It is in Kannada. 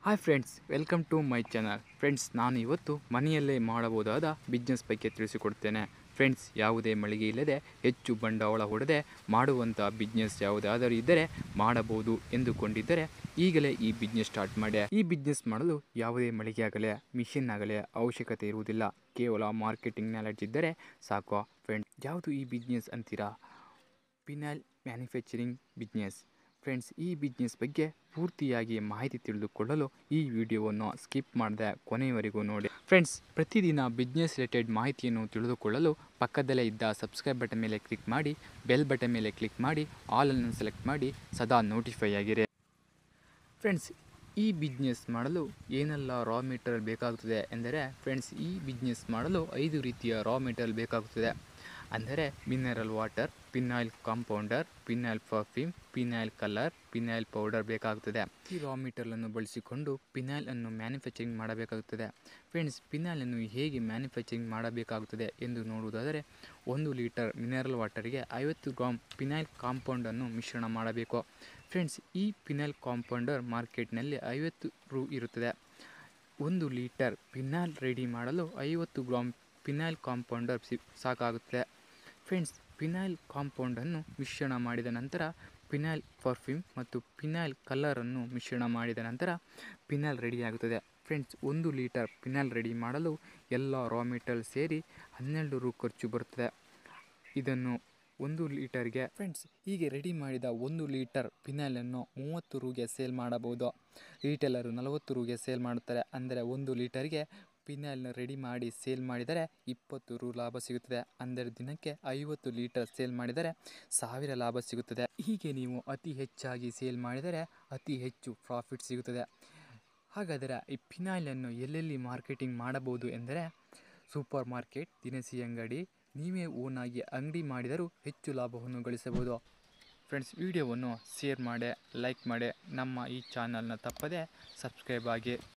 hi friends welcome to my channel friends ನಾನು ಇವತ್ತು ಮನೆಯಲ್ಲೇ ಮಾಡಬಹುದಾದ ಬಿಸ್ನೆಸ್ ಬಗ್ಗೆ ತಿಳಿಸಿಕೊಡ್ತೇನೆ ಫ್ರೆಂಡ್ಸ್ ಯಾವುದೇ ಮಳಿಗೆ ಇಲ್ಲದೆ ಹೆಚ್ಚು ಬಂಡವಾಳ ಹೂಡದೆ ಮಾಡುವಂಥ ಬಿಸ್ನೆಸ್ ಯಾವುದಾದರೂ ಇದ್ದರೆ ಮಾಡಬಹುದು ಎಂದುಕೊಂಡಿದ್ದರೆ ಈಗಲೇ ಈ ಬಿಸ್ನೆಸ್ ಸ್ಟಾರ್ಟ್ ಮಾಡಿ ಈ ಬಿಸ್ನೆಸ್ ಮಾಡಲು ಯಾವುದೇ ಮಳಿಗೆ ಆಗಲಿ ಮಿಷಿನ್ ಆಗಲಿ ಅವಶ್ಯಕತೆ ಇರುವುದಿಲ್ಲ ಕೇವಲ ಮಾರ್ಕೆಟಿಂಗ್ ನಾಲೆಡ್ಜ್ ಇದ್ದರೆ ಸಾಕು ಫ್ರೆಂಡ್ಸ್ ಯಾವುದು ಈ ಬಿಸ್ನೆಸ್ ಅಂತೀರಾ ಪಿನಾಲ್ ಮ್ಯಾನುಫ್ಯಾಕ್ಚರಿಂಗ್ ಬಿಸ್ನೆಸ್ ಫ್ರೆಂಡ್ಸ್ ಈ ಬಿಸ್ನೆಸ್ ಬಗ್ಗೆ ಪೂರ್ತಿಯಾಗಿ ಮಾಹಿತಿ ತಿಳಿದುಕೊಳ್ಳಲು ಈ ವಿಡಿಯೋವನ್ನು ಸ್ಕಿಪ್ ಮಾಡದೆ ಕೊನೆಯವರೆಗೂ ನೋಡಿ ಫ್ರೆಂಡ್ಸ್ ಪ್ರತಿದಿನ ಬಿಸ್ನೆಸ್ ರಿಲೇಟೆಡ್ ಮಾಹಿತಿಯನ್ನು ತಿಳಿದುಕೊಳ್ಳಲು ಪಕ್ಕದಲ್ಲೇ ಇದ್ದ ಸಬ್ಸ್ಕ್ರೈಬ್ ಬಟನ್ ಮೇಲೆ ಕ್ಲಿಕ್ ಮಾಡಿ ಬೆಲ್ ಬಟನ್ ಮೇಲೆ ಕ್ಲಿಕ್ ಮಾಡಿ ಆಲನ್ನು ಸೆಲೆಕ್ಟ್ ಮಾಡಿ ಸದಾ ನೋಟಿಫೈ ಆಗಿರಿ ಫ್ರೆಂಡ್ಸ್ ಈ ಬಿಸ್ನೆಸ್ ಮಾಡಲು ಏನೆಲ್ಲ ರಾ ಮೆಟೀರಿಯಲ್ ಬೇಕಾಗುತ್ತದೆ ಎಂದರೆ ಫ್ರೆಂಡ್ಸ್ ಈ ಬಿಸ್ನೆಸ್ ಮಾಡಲು ಐದು ರೀತಿಯ ರಾ ಮೆಟೀರಿಯಲ್ ಬೇಕಾಗುತ್ತದೆ ಅಂದರೆ mineral water phenyl compounder phenyl perfume phenyl colour phenyl powder ಬೇಕಾಗುತ್ತದೆ ಈ ರಾ ಮೆಟೀರಿಯಲನ್ನು ಬಳಸಿಕೊಂಡು ಪಿನಾಯಿಲ್ ಅನ್ನು ಮ್ಯಾನುಫ್ಯಾಕ್ಚರಿಂಗ್ ಮಾಡಬೇಕಾಗುತ್ತದೆ ಫ್ರೆಂಡ್ಸ್ ಪಿನಾಯಿಲ್ ಅನ್ನು ಹೇಗೆ ಮ್ಯಾನುಫ್ಯಾಕ್ಚರಿಂಗ್ ಮಾಡಬೇಕಾಗುತ್ತದೆ ಎಂದು ನೋಡುವುದಾದರೆ ಒಂದು ಲೀಟರ್ ಮಿನರಲ್ ವಾಟರ್ಗೆ ಐವತ್ತು ಗ್ರಾಮ್ ಪಿನಾಯಿಲ್ ಕಾಂಪೌಂಡನ್ನು ಮಿಶ್ರಣ ಮಾಡಬೇಕು ಫ್ರೆಂಡ್ಸ್ ಈ ಪಿನಾಯಿಲ್ ಕಾಂಪೌಂಡರ್ ಮಾರ್ಕೆಟ್ನಲ್ಲಿ ಐವತ್ತು ರು ಇರುತ್ತದೆ ಒಂದು ಲೀಟರ್ ಪಿನಾಲ್ ರೆಡಿ ಮಾಡಲು ಐವತ್ತು ಗ್ರಾಮ್ ಪಿನಾಯಿಲ್ ಕಾಂಪೌಂಡರ್ ಸಿ ಸಾಕಾಗುತ್ತದೆ ಫ್ರೆಂಡ್ಸ್ ಪಿನಾಯಿಲ್ ಕಾಂಪೌಂಡನ್ನು ಮಿಶ್ರಣ ಮಾಡಿದ ನಂತರ ಪಿನಾಯಿಲ್ ಪರ್ಫ್ಯೂಮ್ ಮತ್ತು ಪಿನಾಯಿಲ್ ಕಲರನ್ನು ಮಿಶ್ರಣ ಮಾಡಿದ ನಂತರ ಪಿನಾಯಿಲ್ ರೆಡಿಯಾಗುತ್ತದೆ ಫ್ರೆಂಡ್ಸ್ ಒಂದು ಲೀಟರ್ ಪಿನಾಯಿಲ್ ರೆಡಿ ಮಾಡಲು ಎಲ್ಲ ರಾ ಮೆಟೀರಿಯಲ್ ಸೇರಿ ಹನ್ನೆರಡು ರು ಖರ್ಚು ಬರುತ್ತದೆ ಇದನ್ನು ಒಂದು ಲೀಟರ್ಗೆ ಫ್ರೆಂಡ್ಸ್ ಹೀಗೆ ರೆಡಿ ಮಾಡಿದ ಒಂದು ಲೀಟರ್ ಪಿನಾಯಿಲನ್ನು ಮೂವತ್ತು ರುಗೆ ಸೇಲ್ ಮಾಡಬಹುದು ರೀಟೇಲರು ನಲವತ್ತು ರುಗೆ ಸೇಲ್ ಮಾಡುತ್ತಾರೆ ಅಂದರೆ ಒಂದು ಲೀಟರ್ಗೆ ಪಿನಾಯಿಲ್ನ ರೆಡಿ ಮಾಡಿ ಸೇಲ್ ಮಾಡಿದರೆ ಇಪ್ಪತ್ತು ರು ಲಾಭ ಸಿಗುತ್ತದೆ ಅಂದರೆ ದಿನಕ್ಕೆ ಐವತ್ತು ಲೀಟರ್ ಸೇಲ್ ಮಾಡಿದರೆ ಸಾವಿರ ಲಾಭ ಸಿಗುತ್ತದೆ ಹೀಗೆ ನೀವು ಅತಿ ಹೆಚ್ಚಾಗಿ ಸೇಲ್ ಮಾಡಿದರೆ ಅತಿ ಹೆಚ್ಚು ಪ್ರಾಫಿಟ್ ಸಿಗುತ್ತದೆ ಹಾಗಾದರೆ ಈ ಪಿನಾಯಿಲನ್ನು ಎಲ್ಲೆಲ್ಲಿ ಮಾರ್ಕೆಟಿಂಗ್ ಮಾಡಬಹುದು ಎಂದರೆ ಸೂಪರ್ ಮಾರ್ಕೆಟ್ ದಿನಸಿ ಅಂಗಡಿ ನೀವೇ ಓನಾಗಿ ಅಂಗಡಿ ಮಾಡಿದರೂ ಹೆಚ್ಚು ಲಾಭವನ್ನು ಗಳಿಸಬಹುದು ಫ್ರೆಂಡ್ಸ್ ವಿಡಿಯೋವನ್ನು ಶೇರ್ ಮಾಡಿ ಲೈಕ್ ಮಾಡಿ ನಮ್ಮ ಈ ಚಾನಲ್ನ ತಪ್ಪದೆ ಸಬ್ಸ್ಕ್ರೈಬ್ ಆಗಿ